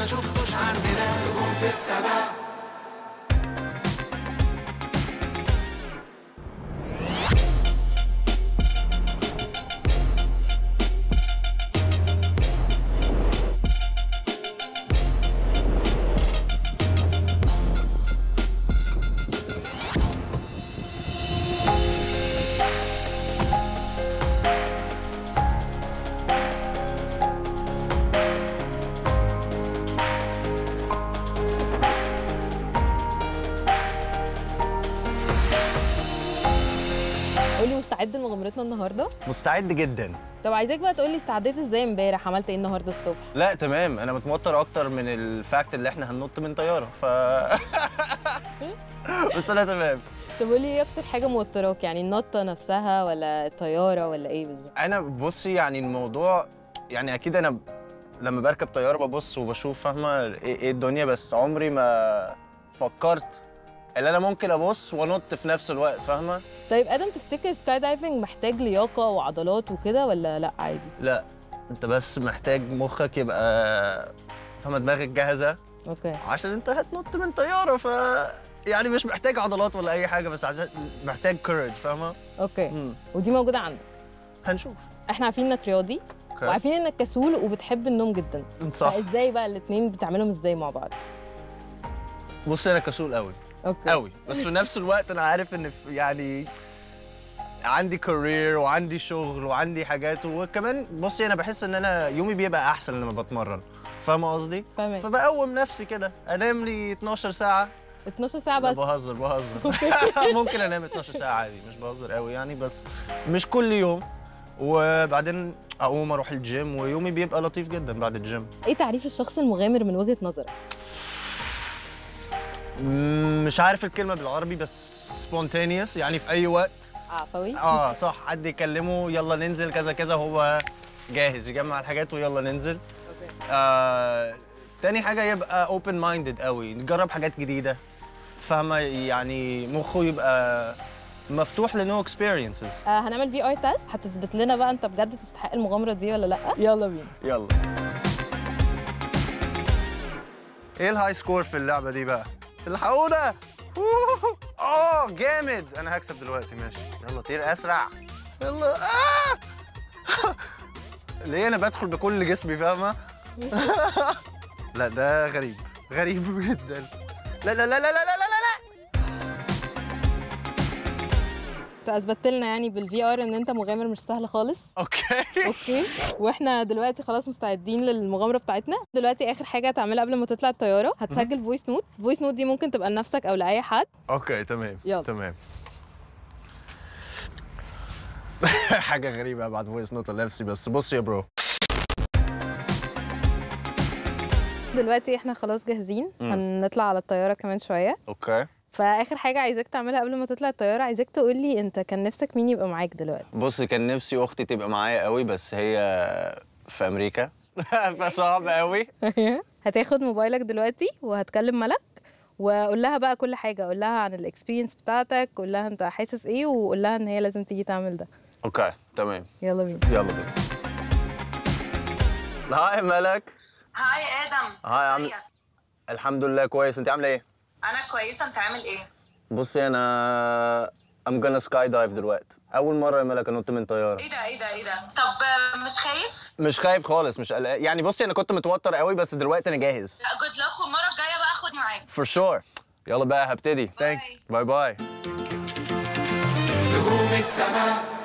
شفتوش عندنا نجوم في السماء قولي مستعد لمغامرتنا النهارده مستعد جدا طب عايزاك بقى تقولي استعديت ازاي امبارح عملت ايه النهارده الصبح لا تمام انا متوتر اكتر من الفاكت اللي احنا هننط من طياره ف بس انا تمام طب قولي ايه اكتر حاجه موتراك يعني النطه نفسها ولا الطياره ولا ايه بالظبط انا بصي يعني الموضوع يعني اكيد انا لما بركب طياره ببص وبشوف فاهمه ايه إيه الدنيا بس عمري ما فكرت ان انا ممكن ابص وانط في نفس الوقت فاهمه طيب ادم تفتكر سكاي دايفنج محتاج لياقه وعضلات وكده ولا لا عادي لا انت بس محتاج مخك يبقى فاهمه دماغك جاهزه اوكي عشان انت هتنط من طياره ف يعني مش محتاج عضلات ولا اي حاجه بس عشان محتاج كورج فاهمه اوكي مم. ودي موجوده عندك هنشوف احنا عارفين انك رياضي أوكي. وعارفين انك كسول وبتحب النوم جدا صح فازاي بقى الاثنين بتعملهم ازاي مع بعض بص انا كسول قوي اوكي قوي بس في نفس الوقت انا عارف ان في يعني عندي كارير وعندي شغل وعندي حاجات وكمان بصي انا بحس ان انا يومي بيبقى احسن لما بتمرن فاهمه قصدي فاهمك فبقوم نفسي كده انام لي 12 ساعه 12 ساعه لا بس بهزر بهزر ممكن انام 12 ساعه عادي مش بهزر قوي يعني بس مش كل يوم وبعدين اقوم اروح الجيم ويومي بيبقى لطيف جدا بعد الجيم ايه تعريف الشخص المغامر من وجهه نظرك مم، مش عارف الكلمه بالعربي بس spontaneous يعني في اي وقت عفوي اه صح حد يكلمه يلا ننزل كذا كذا هو جاهز يجمع الحاجات ويلا ننزل آه تاني حاجه يبقى open minded قوي نجرب حاجات جديده فاهمه يعني مخه يبقى مفتوح لنو experiences آه هنعمل في ار تيست هتثبت لنا بقى انت بجد تستحق المغامره دي ولا لا يلا بينا يلا ايه الهاي سكور في اللعبه دي بقى الحقونا أوه. اه جامد انا هكسب دلوقتي ماشي يلا طير اسرع يلا آه. ليه انا بدخل بكل جسمي فاهمه لا ده غريب غريب جدا لا لا لا لا لا لا لا لا انت اثبتت لنا يعني بالفي ار ان انت مغامر مش سهل خالص اوكي اوكي واحنا دلوقتي خلاص مستعدين للمغامره بتاعتنا دلوقتي اخر حاجه هتعملها قبل ما تطلع الطياره هتسجل فويس نوت فويس نوت دي ممكن تبقى لنفسك او لاي حد اوكي تمام يلا. تمام حاجة غريبة ابعت فويس نوت لنفسي بس بص يا برو دلوقتي احنا خلاص جاهزين هنطلع على الطياره كمان شويه اوكي فاخر حاجه عايزاك تعملها قبل ما تطلع الطياره عايزاك تقول لي انت كان نفسك مين يبقى معاك دلوقتي بص كان نفسي اختي تبقى معايا قوي بس هي في امريكا فصعب قوي هتاخد موبايلك دلوقتي وهتكلم ملك وقول لها بقى كل حاجه قول لها عن الاكسبيرينس بتاعتك قول لها انت حاسس ايه وقول لها ان هي لازم تيجي تعمل ده اوكي تمام يلا بينا يلا بينا هاي ملك هاي ادم هاي عامل ازيك؟ الحمد لله كويس انت عامله ايه انا كويسه انت عامل ايه بصي انا I'm gonna sky dive دلوقتي اول مره يا ملك انط من طياره ايه ده ايه ده ايه ده طب آه، مش خايف مش خايف خالص مش قلقان يعني بصي انا كنت متوتر قوي بس دلوقتي انا جاهز لا جود لك والمره الجايه بقى خدني معاك for sure يلا بقى هبتدي باي. باي باي نجوم السماء